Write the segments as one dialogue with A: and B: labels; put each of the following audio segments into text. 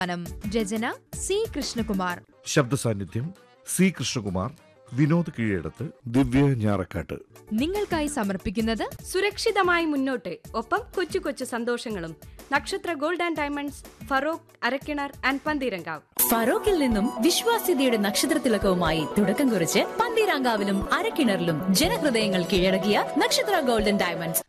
A: ഗാനം രചന സി കൃഷ്ണകുമാർ
B: ശബ്ദ സാന്നിധ്യം സി കൃഷ്ണകുമാർ വിനോദ് കീഴടത്ത് ദിവ്യ ഞാറക്കാട്ട്
A: നിങ്ങൾക്കായി സമർപ്പിക്കുന്നത്
C: സുരക്ഷിതമായി മുന്നോട്ട് ഒപ്പം കൊച്ചു കൊച്ചു സന്തോഷങ്ങളും Nakshatra gold and diamonds Feroke Arakkinar and Pantheerankavu
D: ഫറോക്കിൽ നിന്നും വിശ്വാസ്യതയുടെ നക്ഷത്രത്തിലക്കവുമായി തുടക്കം കുറിച്ച് പന്തീരാങ്കാവിലും അരക്കിണറിലും ജനഹൃദയങ്ങൾ കീഴടക്കിയ Nakshatra golden diamonds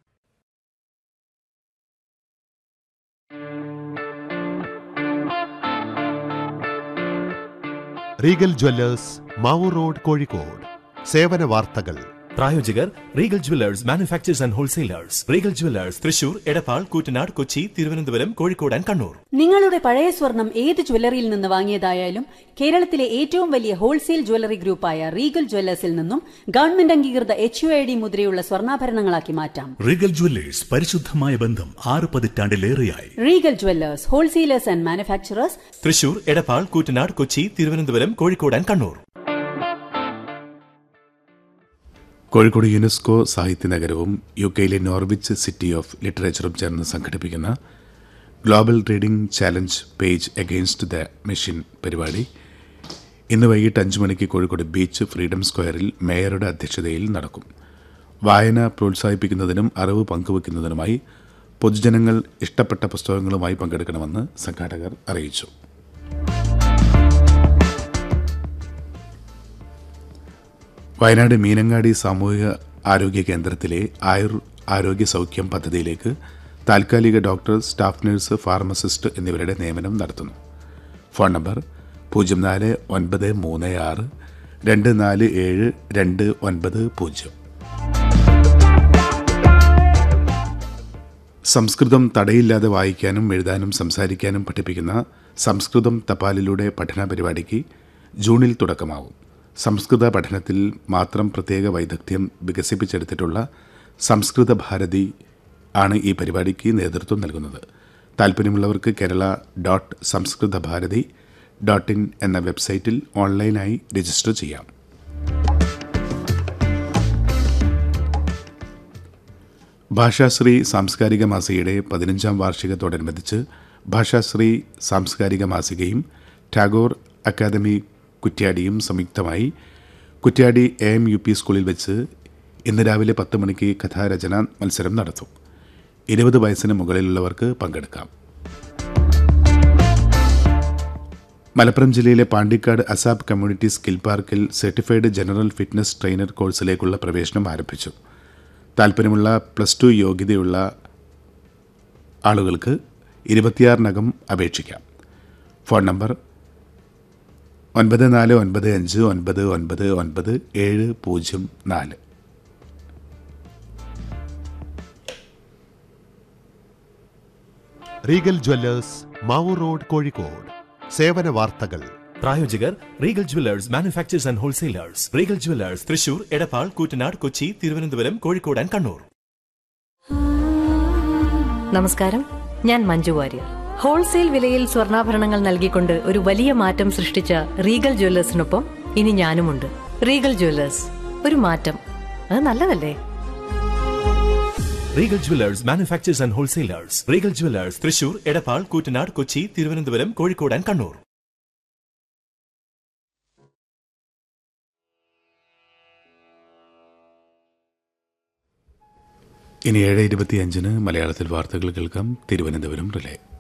E: Regal jewellers Mavoor road Kozhikode സേവന വാർത്തകൾ
F: പ്രായോജകർ Regal jewellers manufacturers and wholesalers Regal jewellers Thrissur Edappal Koottanad Kochi Thiruvananthapuram Kozhikode and Kannur
G: നിങ്ങളുടെ പഴയ സ്വർണം ഏത് ജ്വല്ലറിയിൽ നിന്ന് വാങ്ങിയതായാലും കേരളത്തിലെ ഏറ്റവും വലിയ ഹോൾസെയിൽ ജ്വല്ലറി ഗ്രൂപ്പായ റീഗൽ ജ്വല്ലേഴ്സിൽ നിന്നും ഗവൺമെന്റ് അംഗീകൃത എച്ച് യു ഐ ഡി മുദ്രയുള്ള സ്വർണ്ണാഭരണങ്ങളാക്കി മാറ്റാം
H: റീഗൽ ജ്വല്ലേഴ്സ് പരിശുദ്ധമായ ബന്ധം ആറ് പതിറ്റാണ്ടിലേറെയായി
G: Regal jewellers wholesalers and manufacturers
F: Thrissur Edappal Koottanad Kochi Thiruvananthapuram Kozhikode and Kannur
I: Kozhikode UNESCO സാഹിത്യ നഗരവും യു കെയിലെ നോർവിച്ച് സിറ്റി ഓഫ് ലിറ്ററേച്ചറും ചേർന്ന് സംഘടിപ്പിക്കുന്ന global reading challenge page against the machine പരിപാടി ഇന്ന് വൈകിട്ട് അഞ്ച് മണിക്ക് കോഴിക്കോട് ബീച്ച് ഫ്രീഡം സ്ക്വയറിൽ മേയറുടെ അധ്യക്ഷതയിൽ നടക്കും വായന പ്രോത്സാഹിപ്പിക്കുന്നതിനും അറിവ് പങ്കുവയ്ക്കുന്നതിനുമായി പൊതുജനങ്ങൾ ഇഷ്ടപ്പെട്ട പുസ്തകങ്ങളുമായി പങ്കെടുക്കണമെന്ന് സംഘാടകർ അറിയിച്ചു വയനാട് മീനങ്ങാടി സാമൂഹിക ആരോഗ്യ കേന്ദ്രത്തിലെ ആയുർ ആരോഗ്യ സൗഖ്യം പദ്ധതിയിലേക്ക് താൽക്കാലിക ഡോക്ടർ സ്റ്റാഫ് നഴ്സ് ഫാർമസിസ്റ്റ് എന്നിവരുടെ നിയമനം നടത്തുന്നു ഫോൺ നമ്പർ പൂജ്യം നാല് ഒൻപത് മൂന്ന് ആറ് രണ്ട് നാല് ഏഴ് രണ്ട് ഒൻപത് പൂജ്യം സംസ്കൃതം തടയില്ലാതെ വായിക്കാനും എഴുതാനും സംസാരിക്കാനും പഠിപ്പിക്കുന്ന സംസ്കൃതം തപാലിലൂടെ പഠന പരിപാടിക്ക് ജൂണിൽ തുടക്കമാവും സംസ്കൃത പഠനത്തിൽ മാത്രം പ്രത്യേക വൈദഗ്ധ്യം വികസിപ്പിച്ചെടുത്തിട്ടുള്ള സംസ്കൃത ഭാരതി ആണ് ഈ പരിപാടിക്ക് നേതൃത്വം നൽകുന്നത് താല്പര്യമുള്ളവർക്ക് കേരള ഡോട്ട് സംസ്കൃത ഭാരതി ഡോട്ട് ഇൻ എന്ന വെബ്സൈറ്റിൽ ഓൺലൈനായി രജിസ്റ്റർ ചെയ്യാം ഭാഷാശ്രീ സാംസ്കാരിക മാസികയുടെ പതിനഞ്ചാം വാർഷികത്തോടനുബന്ധിച്ച് ഭാഷാശ്രീ സാംസ്കാരിക മാസികയും ടാഗോർ അക്കാദമി കുറ്റ്യാടിയും സംയുക്തമായി Kuttiady A M U P സ്കൂളിൽ വെച്ച് ഇന്ന് രാവിലെ പത്ത് മണിക്ക് കഥാരചന മത്സരം നടത്തും ഇരുപത് വയസ്സിന് മുകളിലുള്ളവർക്ക് പങ്കെടുക്കാം മലപ്പുറം ജില്ലയിലെ പാണ്ടിക്കാട് അസാബ് കമ്മ്യൂണിറ്റി സ്കിൽ പാർക്കിൽ സർട്ടിഫൈഡ് ജനറൽ ഫിറ്റ്നസ് ട്രെയിനർ കോഴ്സിലേക്കുള്ള പ്രവേശനം ആരംഭിച്ചു താല്പര്യമുള്ള പ്ലസ് ടു യോഗ്യതയുള്ള ആളുകൾക്ക് ഇരുപത്തിയാറിനകം അപേക്ഷിക്കാം ഫോൺ നമ്പർ ഒൻപത് നാല് ഒൻപത് അഞ്ച് ഒൻപത് ഒൻപത് ഒൻപത് ഏഴ് പൂജ്യം നാല്
E: Regal jewellers Mavoor road Kozhikode സേവന വാർത്തകൾ
F: പ്രായോജകർ Regal jewellers manufacturers and wholesalers Regal jewellers Thrissur Edappal Koottanad Kochi Thiruvananthapuram Kozhikode and Kannur
J: നമസ്കാരം ഞാൻ മഞ്ജു വാര്യർ ഹോൾസെയിൽ വിലയിൽ സ്വർണ്ണാഭരണങ്ങൾ നൽകിക്കൊണ്ട് ഒരു വലിയ മാറ്റം സൃഷ്ടിച്ച റീഗൽ ജ്വല്ലേഴ്സിനൊപ്പം ഇനി ഞാനുമുണ്ട് റീഗൽ ജ്വല്ലേഴ്സ് ഒരു മാറ്റം അത് നല്ലതല്ലേ
F: Regal jewellers manufacturers and wholesalers Regal jewellers Thrissur Edappal Koottanad Kochi Thiruvananthapuram Kozhikode and Kannur
I: ഇനി ഏഴ് ഇരുപത്തിയഞ്ചിന് മലയാളത്തിൽ വാർത്തകൾ കേൾക്കാം തിരുവനന്തപുരം റിലേ